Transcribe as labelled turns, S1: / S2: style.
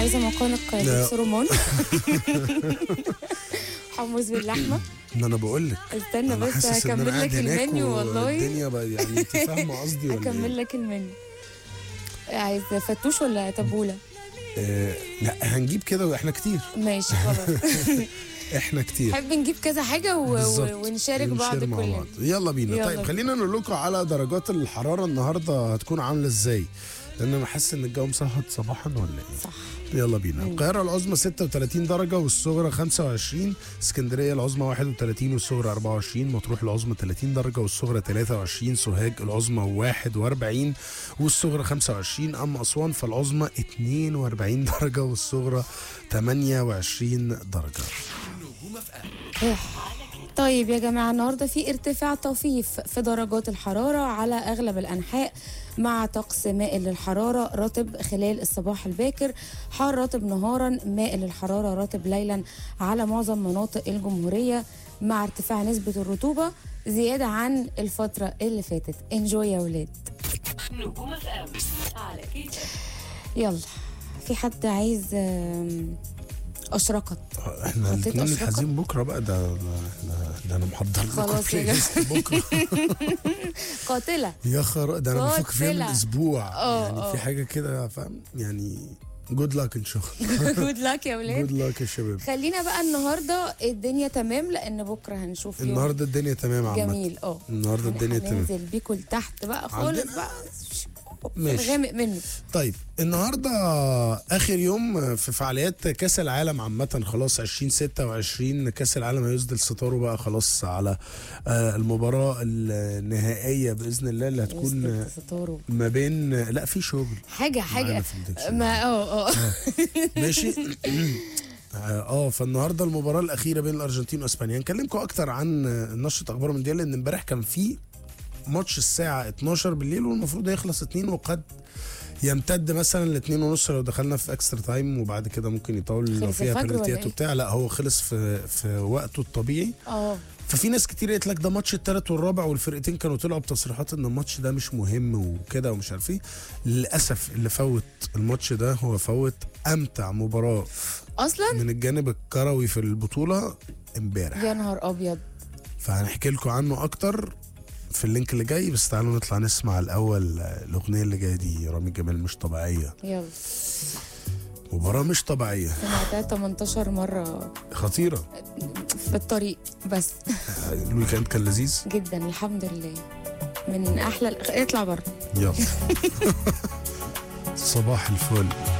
S1: عايزه مقانق
S2: لا.
S1: دبس رمان حمص باللحمه
S2: ما انا بقول لك
S1: استنى
S2: انا
S1: بس
S2: حاسس ان انا
S1: هكمل
S2: قاعد
S1: لك
S2: هناك
S1: المنيو والله
S2: والدنيا بقى يعني انت فاهمه قصدي ولا
S1: هكمل
S2: إيه؟
S1: لك المنيو عايز فتوش ولا تبوله
S2: آه لا هنجيب كده واحنا كتير
S1: ماشي خلاص
S2: احنا كتير
S1: نحب نجيب كذا حاجه و...
S2: بالظبط.
S1: و... ونشارك بعض
S2: ونشير مع
S1: كلنا
S2: بعض. يلا بينا
S1: يلا
S2: طيب
S1: بينا.
S2: خلينا نقول لكم على درجات الحراره النهارده هتكون عامله ازاي لان انا حاسس ان الجو مسهط صباحا ولا ايه
S1: صح
S2: يلا بينا القاهرة العظمى 36 درجة والصغرى 25 اسكندرية العظمى 31 والصغرى 24 مطروح العظمى 30 درجة والصغرى 23 سوهاج العظمى 41 والصغرى 25 أما أسوان فالعظمى 42 درجة والصغرى 28 درجة
S1: طيب يا جماعة النهاردة في ارتفاع طفيف في درجات الحرارة على أغلب الأنحاء مع طقس مائل للحرارة رطب خلال الصباح الباكر حار رطب نهارا مائل للحرارة رطب ليلا على معظم مناطق الجمهورية مع ارتفاع نسبة الرطوبة زيادة عن الفترة اللي فاتت انجوي يا ولاد
S3: نجوم اف ام على كيف
S1: يلا في حد عايز آم، أشرقت
S2: احنا
S1: حطيت
S2: الاثنين
S1: أشرقة؟
S2: الحزين بكرة بقى ده ده, ده, ده انا محضر لكم
S1: خلاص يا
S2: بلاي ليست بكرة
S1: قاتلة
S2: يا خرا ده انا بفكر فيها من
S1: قاتلة.
S2: اسبوع
S1: اه،
S2: يعني
S1: اه.
S2: في حاجة كده فاهم يعني جود لاك ان شاء الله
S1: جود لاك يا ولاد
S2: جود لاك يا شباب
S1: خلينا بقى النهارده الدنيا تمام لان بكره هنشوف يوم
S2: النهارده الدنيا تمام عامة
S1: جميل اه
S2: النهارده الدنيا تمام
S1: هننزل بيكم لتحت بقى خالص
S2: عندنا-
S1: بقى
S2: ماشي.
S1: غامق منه
S2: طيب النهارده اخر يوم في فعاليات كاس العالم عامه خلاص 2026 كاس العالم هيسدل ستاره بقى خلاص على آه، المباراه النهائيه باذن الله اللي هتكون
S1: وسط ستاره
S2: ما بين لا في شغل
S1: حاجه
S2: معانا
S1: حاجه
S2: في الدكشن.
S1: ما اه اه
S2: ماشي اه فالنهارده المباراه الاخيره بين الارجنتين واسبانيا هنكلمكم اكتر عن نشره اخبار من دي لان امبارح كان في ماتش الساعه 12 بالليل والمفروض يخلص 2 وقد يمتد مثلا ل 2 ونص لو دخلنا في اكسترا تايم وبعد كده ممكن يطول لو
S1: خلص
S2: فيها
S1: الفجر ولا
S2: بلنتيات
S1: إيه؟
S2: وبتاع لا هو خلص في في وقته الطبيعي
S1: اه
S2: ففي ناس كتير قالت لك ده ماتش التالت والرابع والفرقتين كانوا طلعوا بتصريحات ان الماتش ده مش مهم وكده ومش عارف ايه للاسف اللي فوت الماتش ده هو فوت امتع مباراه
S1: اصلا
S2: من الجانب الكروي في البطوله امبارح
S1: يا نهار ابيض
S2: فهنحكي لكم عنه اكتر في اللينك اللي جاي بس تعالوا نطلع نسمع الاول الاغنيه اللي جايه دي رامي جمال مش طبيعيه
S1: يلا
S2: مباراه مش طبيعيه
S1: سمعتها 18 مره
S2: خطيره
S1: في الطريق بس
S2: الويكند كان لذيذ
S1: جدا الحمد لله من احلى ال- اطلع بره
S2: يلا صباح الفل